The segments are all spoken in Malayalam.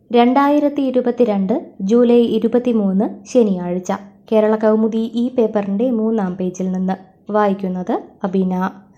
രണ്ടായിരത്തി ഇരുപത്തിരണ്ട് ജൂലൈ ഇരുപത്തിമൂന്ന് ശനിയാഴ്ച കേരള കൗമുദി ഈ പേപ്പറിൻ്റെ മൂന്നാം പേജിൽ നിന്ന് വായിക്കുന്നത് അബീന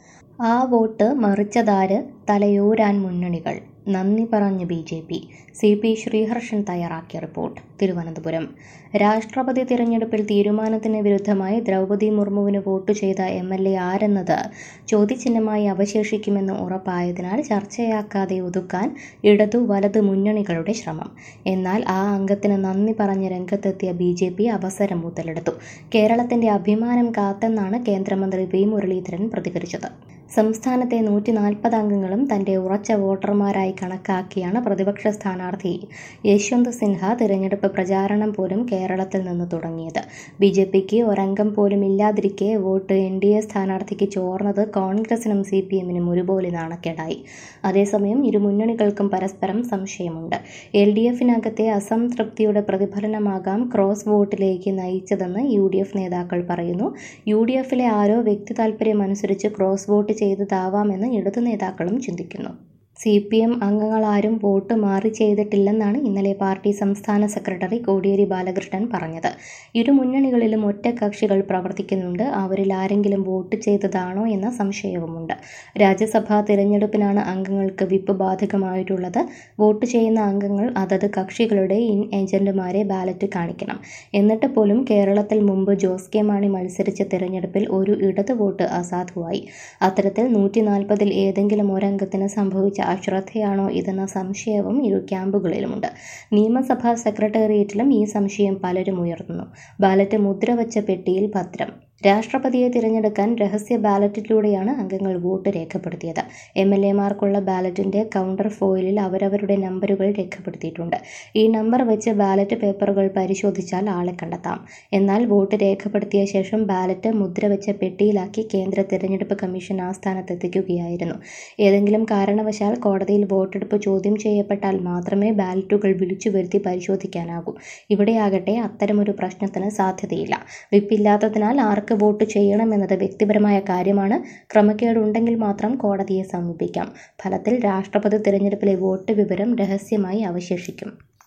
ആ വോട്ട് മറിച്ചതാര് തലയൂരാൻ മുന്നണികൾ നന്ദി പറഞ്ഞ് B J P C P Sreeharshan തയ്യാറാക്കിയ റിപ്പോർട്ട് തിരുവനന്തപുരം രാഷ്ട്രപതി തിരഞ്ഞെടുപ്പിൽ തീരുമാനത്തിന് വിരുദ്ധമായി ദ്രൗപദി മുർമുവിന് വോട്ട് ചെയ്ത എം എൽ എ ആരെന്നത് ചോദ്യചിഹ്നമായി അവശേഷിക്കുമെന്ന് ഉറപ്പായതിനാൽ ചർച്ചയാക്കാതെ ഒതുക്കാൻ ഇടതു വലത് മുന്നണികളുടെ ശ്രമം എന്നാൽ ആ അംഗത്തിന് നന്ദി പറഞ്ഞ് രംഗത്തെത്തിയ ബി ജെ പി അവസരം മുതലെടുത്തു കേരളത്തിന്റെ അഭിമാനം കാത്തെന്നാണ് കേന്ദ്രമന്ത്രി വി മുരളീധരൻ പ്രതികരിച്ചത് സംസ്ഥാനത്തെ നൂറ്റി നാൽപ്പത് അംഗങ്ങളും തന്റെ ഉറച്ച വോട്ടർമാരായി കണക്കാക്കിയാണ് പ്രതിപക്ഷ സ്ഥാനാർത്ഥി യശ്വന്ത് സിൻഹ തിരഞ്ഞെടുപ്പ് പ്രചാരണം പോലും കേരളത്തിൽ നിന്ന് തുടങ്ങിയത് ബി ജെ പിക്ക് ഒരംഗം പോലും ഇല്ലാതിരിക്കെ വോട്ട് എൻ ഡി എ സ്ഥാനാർത്ഥിക്ക് ചോർന്നത് കോൺഗ്രസിനും സി പി എമ്മിനും ഒരുപോലെ നാണക്കേടായി അതേസമയം ഇരു മുന്നണികൾക്കും പരസ്പരം സംശയമുണ്ട് എൽ ഡി എഫിനകത്തെ അസംതൃപ്തിയുടെ പ്രതിഫലനമാകാം ക്രോസ് വോട്ടിലേക്ക് നയിച്ചതെന്ന് യു ഡി എഫ് നേതാക്കൾ പറയുന്നു യു ഡി എഫിലെ ആരോ വ്യക്തി താൽപര്യമനുസരിച്ച് ക്രോസ് വോട്ട് ചെയ്തതാവാമെന്ന് ഇടതു നേതാക്കളും ചിന്തിക്കുന്നു സി പി എം അംഗങ്ങളാരും വോട്ട് മാറി ചെയ്തിട്ടില്ലെന്നാണ് ഇന്നലെ പാർട്ടി സംസ്ഥാന സെക്രട്ടറി കോടിയേരി ബാലകൃഷ്ണൻ പറഞ്ഞത് ഇരു മുന്നണികളിലും ഒറ്റ കക്ഷികൾ പ്രവർത്തിക്കുന്നുണ്ട് അവരിൽ ആരെങ്കിലും വോട്ട് ചെയ്തതാണോ എന്ന സംശയവുമുണ്ട് രാജ്യസഭാ തിരഞ്ഞെടുപ്പിനാണ് അംഗങ്ങൾക്ക് വിപ്പ് ബാധകമായിട്ടുള്ളത് വോട്ട് ചെയ്യുന്ന അംഗങ്ങൾ അതത് കക്ഷികളുടെ ഇൻ ഏജന്റുമാരെ ബാലറ്റ് കാണിക്കണം എന്നിട്ട് പോലും കേരളത്തിൽ മുമ്പ് ജോസ് കെ മാണി മത്സരിച്ച തിരഞ്ഞെടുപ്പിൽ ഒരു ഇടത് വോട്ട് അസാധുവായി അത്തരത്തിൽ നൂറ്റി നാൽപ്പതിൽ ഏതെങ്കിലും ഒരംഗത്തിന് സംഭവിച്ച അശ്രദ്ധയാണോ ഇതെന്ന സംശയവും ഇരു ക്യാമ്പുകളിലുമുണ്ട് നിയമസഭാ സെക്രട്ടേറിയറ്റിലും ഈ സംശയം പലരും ഉയർത്തുന്നു ബാലറ്റ് മുദ്ര വച്ച പെട്ടിയിൽ ഭദ്രം രാഷ്ട്രപതിയെ തിരഞ്ഞെടുക്കാൻ രഹസ്യ ബാലറ്റിലൂടെയാണ് അംഗങ്ങൾ വോട്ട് രേഖപ്പെടുത്തിയത് എം എൽ എമാർക്കുള്ള ബാലറ്റിന്റെ കൗണ്ടർ ഫോയിലിൽ അവരവരുടെ നമ്പറുകൾ രേഖപ്പെടുത്തിയിട്ടുണ്ട് ഈ നമ്പർ വെച്ച് ബാലറ്റ് പേപ്പറുകൾ പരിശോധിച്ചാൽ ആളെ കണ്ടെത്താം എന്നാൽ വോട്ട് രേഖപ്പെടുത്തിയ ശേഷം ബാലറ്റ് മുദ്ര വെച്ച പെട്ടിയിലാക്കി കേന്ദ്ര തിരഞ്ഞെടുപ്പ് കമ്മീഷൻ ആസ്ഥാനത്തെത്തിക്കുകയായിരുന്നു ഏതെങ്കിലും കാരണവശാൽ കോടതിയിൽ വോട്ടെടുപ്പ് ചോദ്യം ചെയ്യപ്പെട്ടാൽ മാത്രമേ ബാലറ്റുകൾ വിളിച്ചു വരുത്തി പരിശോധിക്കാനാകൂ ഇവിടെയാകട്ടെ അത്തരമൊരു പ്രശ്നത്തിന് സാധ്യതയില്ല വിപ്പില്ലാത്തതിനാൽ ആർക്ക് വോട്ട് ചെയ്യണമെന്നത് വ്യക്തിപരമായ കാര്യമാണ് ക്രമക്കേടുണ്ടെങ്കിൽ മാത്രം കോടതിയെ സമീപിക്കാം ഫലത്തിൽ രാഷ്ട്രപതി തിരഞ്ഞെടുപ്പിലെ വോട്ട് വിവരം രഹസ്യമായി അവശേഷിക്കും